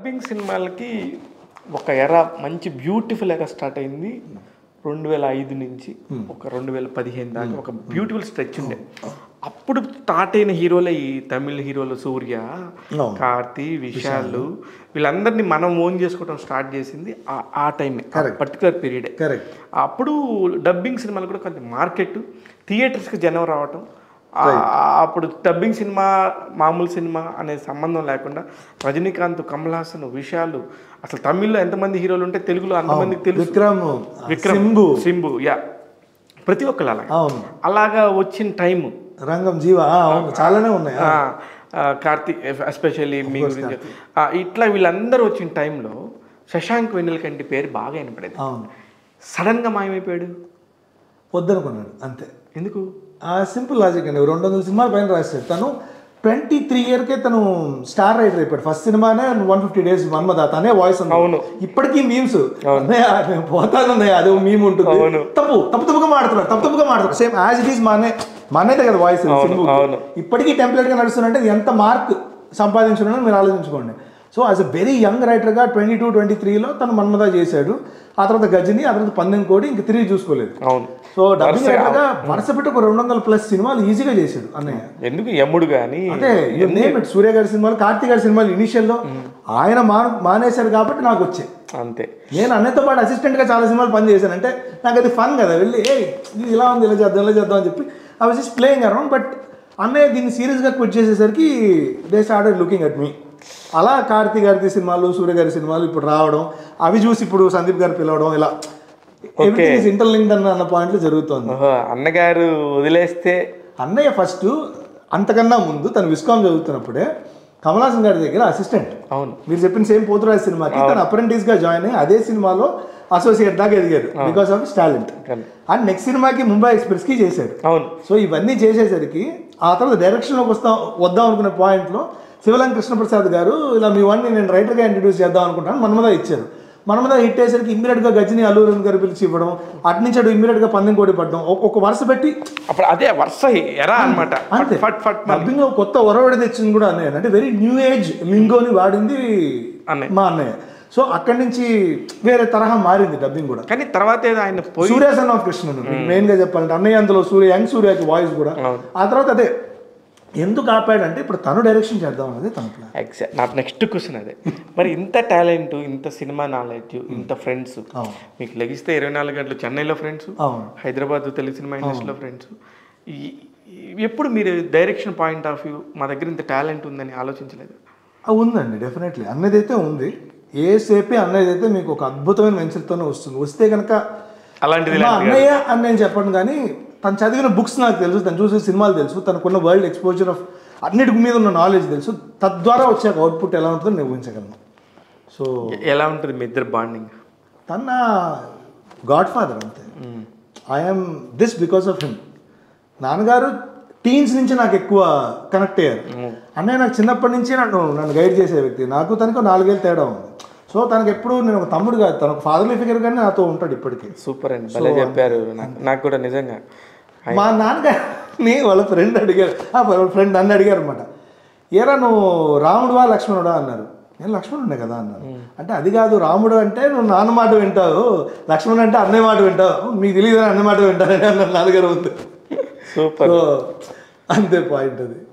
Dubbing సినిమాలకి ఒక ఎర మంచి బ్యూటిఫుల్ ఎర స్టార్ట్ అయింది రెండు వేల ఐదు నుంచి ఒక రెండు వేల పదిహేను దాకా ఒక బ్యూటిఫుల్ స్ట్రెచ్ ఉండే అప్పుడు స్టార్ట్ అయిన హీరోలే ఈ తమిళ హీరోలు సూర్య అవును. కార్తీ విశాల్ వీళ్ళందరినీ మనం ఓన్ చేసుకోవడం స్టార్ట్ చేసింది ఆ- ఆ టైమే Correct. పర్టికులర్ పీరియడే కరెక్ట్ అప్పుడు డబ్బింగ్ సినిమాలు కూడా కొంచెం మార్కెట్ థియేటర్స్కి జనం రావటం ఆ- అప్పుడు డబ్బింగ్ సినిమా మామూలు సినిమా అనే సంబంధం లేకుండా రజనీకాంత్ కమల్ హాసన్ విశాల్ అసలు తమిళ్లో ఎంతమంది హీరోలు ఉంటే తెలుగులో అంతమందికి తెలుసు విక్రమ్ విక్రమ్ సింబు సింబు యా ప్రతి ఒక్కరు అలాగా అవును అలాగా వచ్చిన టైము రంగం జీవ ఆ, అవును చాలానే ఉన్నాయి ఆ, ఆ, కార్తీక్ ఎస్పెషల్లీ మీ గురించి ఆ, ఇట్లా వీళ్ళందరూ వచ్చిన టైంలో శశాంక్ వెన్నెల కంటి పేరు బాగా వినపడేది అవును సడన్గా మాయమైపోయాడు వద్దనుకున్నాడు అంతే ఎందుకు ఆ సింపుల్ లాజిక్ అండి రెండు వందల సినిమాల పైన రాశాడు తను ట్వంటీ త్రీ ఇయర్కే తను స్టార్ రైటర్ అయిపోయాడు ఫస్ట్ సినిమానే వన్ ఫిఫ్టీ డేస్ మన్మద తనే వాయిస్ అవును. ఇప్పటికీ మీమ్స్ అన్నయ్య నేను పోతాను అన్నయ్య అదే మీమ్ ఉంటుంది అవును. తప్పు తప్పు తప్పుగా మాడుతున్నాడు తప్పు తప్పుగా మాడుతున్నాడు సేమ్ యాజ్ ఇట్ ఈస్ మానే మానేదే కదా వాయిస్ అవును. ఇప్పటికీ టెంప్లెట్ గా నడుస్తుందంటే ఇది ఎంత మార్క్ సంపాదించడం మీరు ఆలోచించుకోండి so as a very young రైటర్గా ట్వంటీ టూ ట్వంటీ త్రీలో తను మన్మద చేశాడు ఆ తర్వాత గజని ఆ తర్వాత పందెం కోడి ఇంక తిరిగి చూసుకోలేదు అవును సో డబ్బింగ్ రైటర్గా వరుస పెట్టి ఒక రెండు వందల ప్లస్ సినిమాలు ఈజీగా చేశాడు అన్నయ్య ఎందుకు యముడు కానీ అంటే you name it, సూర్య గారి సినిమాలు కార్తీక్ గారి సినిమాలు ఇనిషియల్లో ఆయన మా మానేశారు కాబట్టి నాకు వచ్చాయి అంతే నేను అన్నయ్యతో పాటు అసిస్టెంట్గా చాలా సినిమాలు పని చేశాను అంటే నాకు అది ఫన్ కదా వెళ్ళి ఏ ఇది ఇలా ఉంది ఇలా చేద్దాం ఇలా చేద్దాం అని చెప్పి I was just playing around but అన్నయ్య దీన్ని సీరియస్గా క్విట్ చేసేసరికి they started looking at me అలా కార్తీక్ గారి సినిమాలు సూర్య గారి సినిమాలు ఇప్పుడు రావడం అవి చూసి ఇప్పుడు సందీప్ గారు పిలవడం ఇలా ఎవ్రీథింగ్ ఇస్ ఇంటర్లింక్డ్ అన్న అన్న పాయింట్లో జరుగుతుంది ఓహో అన్నగారు వదిలేస్తే అన్నయ్య ఫస్ట్ అంతకన్నా ముందు తను విస్కామ్ చదువుతున్నప్పుడే కమలాసన్ గారి దగ్గర అసిస్టెంట్ అవును మీరు చెప్పిన సేమ్ పోతురాజ్ సినిమాకి తను అప్రెంటిస్ గా జాయిన్ అయ్యి అదే సినిమాలో అసోసియేట్ దాకా ఎదిగారు బికాస్ ఆఫ్ టాలెంట్ కానీ- అండ్ నెక్స్ట్ సినిమాకి ముంబై ఎక్స్ప్రెస్ కి చేశాడు అవును సో ఇవన్నీ చేసేసరికి ఆ తర్వాత డైరెక్షన్లోకి వస్తాం వద్దాం అనుకునే పాయింట్లో శివలం కృష్ణప్రసాద్ గారు ఇలా మీ వాడిని నేను రైటర్గా ఇంట్రడ్యూస్ చేద్దాం అనుకుంటాను మన్మద ఇచ్చారు మన్మద హిట్ అయ్యేసరికి ఇమ్మీడియట్గా గజని అల్లూరు గారు పిలిచి ఇవ్వడం అటు నుంచి అటు ఇమ్మీడియట్గా పందెం కోడి పడడం ఒక- ఒక వరుస పెట్టి అప్పుడు అదే వరుస ఎరా అనమాట అంతే ఫట్ ఫట్ మళ్ళీ డబ్బింగ్ లో కొత్త ఒరవడి తెచ్చింది కూడా అన్నయ్య అంటే వెరీ న్యూ ఏజ్ లింగోని వాడింది అన్నయ్య. మా అన్నయ్య సో అక్కడి నుంచి వేరే తరహా మారింది డబ్బింగ్ కూడా కానీ తర్వాత ఏదో ఆయన పోయి Surya son of Krishnan main గా చెప్పాలంటే అన్నయ్య అందులో సూర్య యంగ్ సూర్యకి వాయిస్ కూడా అవును. ఆ తర్వాత అదే ఎందుకు ఆపాడంటే ఇప్పుడు తను డైరెక్షన్ చేద్దాం అనేది తన ప్లాన్ ఎగ్జాక్ట్ నాకు నెక్స్ట్ క్వశ్చన్ అదే మరి ఇంత టాలెంట్ ఇంత సినిమా నాలెడ్జ్ ఇంత ఫ్రెండ్స్ అవును. మీకు లెగిస్తే ఇరవై నాలుగు గంటలు చెన్నైలో ఫ్రెండ్స్ అవును హైదరాబాద్ తెలుగు సినిమా ఇండస్ట్రీలో ఫ్రెండ్స్ ఎప్పుడు మీరు డైరెక్షన్ పాయింట్ ఆఫ్ వ్యూ మా దగ్గర ఇంత టాలెంట్ ఉందని ఆలోచించలేదు ఆ, ఉందండి డెఫినెట్లీ అన్నదైతే ఉంది ఏ సేపే అన్నదైతే మీకు ఒక అద్భుతమైన వెంచర్తోనే వస్తుంది వస్తే కనుక అలాంటిది మా అన్నయ్య అని నేను చెప్పను కానీ తను చదివిన బుక్స్ నాకు తెలుసు తను చూసిన సినిమాలు తెలుసు తనకున్న వరల్డ్ ఎక్స్పోజర్ ఆఫ్ అన్నిటి మీద ఉన్న నాలెడ్జ్ తెలుసు తద్వారా వచ్చే అవుట్పుట్ ఎలా ఉంటుందో నేను ఊహించగలను సో ఎలా ఉంటుంది మీ ఇద్దరు బాండింగ్ తన గాడ్ ఫాదర్ అంతే I'm this because of him నాన్నగారు టీన్స్ నుంచి నాకు ఎక్కువ కనెక్ట్ అయ్యారు అన్నయ్య నాకు చిన్నప్పటి నుంచి నన్ను నన్ను గైడ్ చేసే వ్యక్తి నాకు తనకు నాలుగేళ్ళు తేడా ఉంది సో తనకు ఎప్పుడు నేను ఒక తమ్ముడు కాదు తన ఒక ఫాదర్లీ ఫిగర్ కానీ నాతో ఉంటాడు ఇప్పటికీ సూపర్ అండి భలే చెప్పారు నాకు నాకు కూడా నిజంగా మా నాన్నగారిని వాళ్ళ ఫ్రెండ్ అడిగారు ఆ, వాళ్ళ ఫ్రెండ్ నన్ను అడిగారు అనమాట ఏరా నువ్వు రాముడువా లక్ష్మణుడా అన్నారు నేను లక్ష్మణుడే కదా అన్నారు అంటే అది కాదు రాముడు అంటే నువ్వు నాన్న మాట వింటావు లక్ష్మణుడు అంటే అన్నయ్య మాట వింటావు మీకు తెలియదు అన్నయ్య మాట వింటానని అన్నారు నాన్నగారు ఉంది సూపర్ సో అంతే పాయింట్ అది